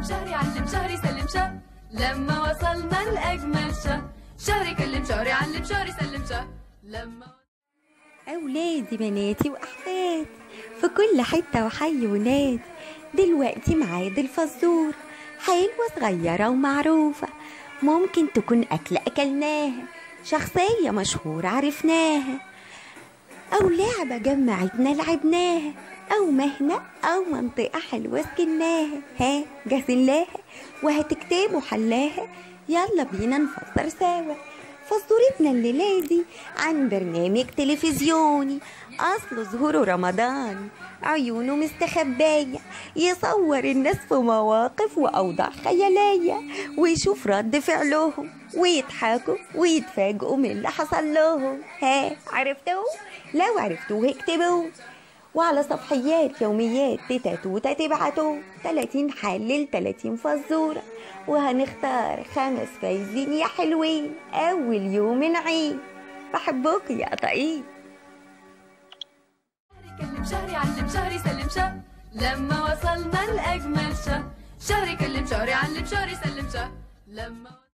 شهري علم شهري سلم شه لما وصلنا لأجمل شه شهري كلم شهري علم شهري سلم شه لما أولادي بناتي وأحفادي في كل حتة وحي ونادي دلوقتي ميعاد الفزور حلوة صغيرة ومعروفة ممكن تكون أكلة أكلناها شخصية مشهورة عرفناها أو لعبة جمعتنا لعبناها أو مهنة أو منطقة حلوة سكناها ها جاهزين لها وهتكتبوا حلاها يلا بينا نفسر سوا فزورتنا الليلة دي عن برنامج تلفزيوني أصله ظهوره رمضان عيونه مستخبية يصور الناس في مواقف وأوضاع خيالية ويشوف رد فعلهم ويضحكوا ويتفاجئوا من اللي حصل لهم ها عرفتوا؟ لو عرفتوه اكتبوه وعلى صفحيات يوميات تيتا توتا تبعتوا 30 حل ل 30 فزورة وهنختار خمس فايزين يا حلوين أول يوم نعيد بحبكم يا قطعين كلم شهري علم شهري سلم شه لما وصلنا لأجمل شه شهري كلم شهري علم شهري سلم شه لما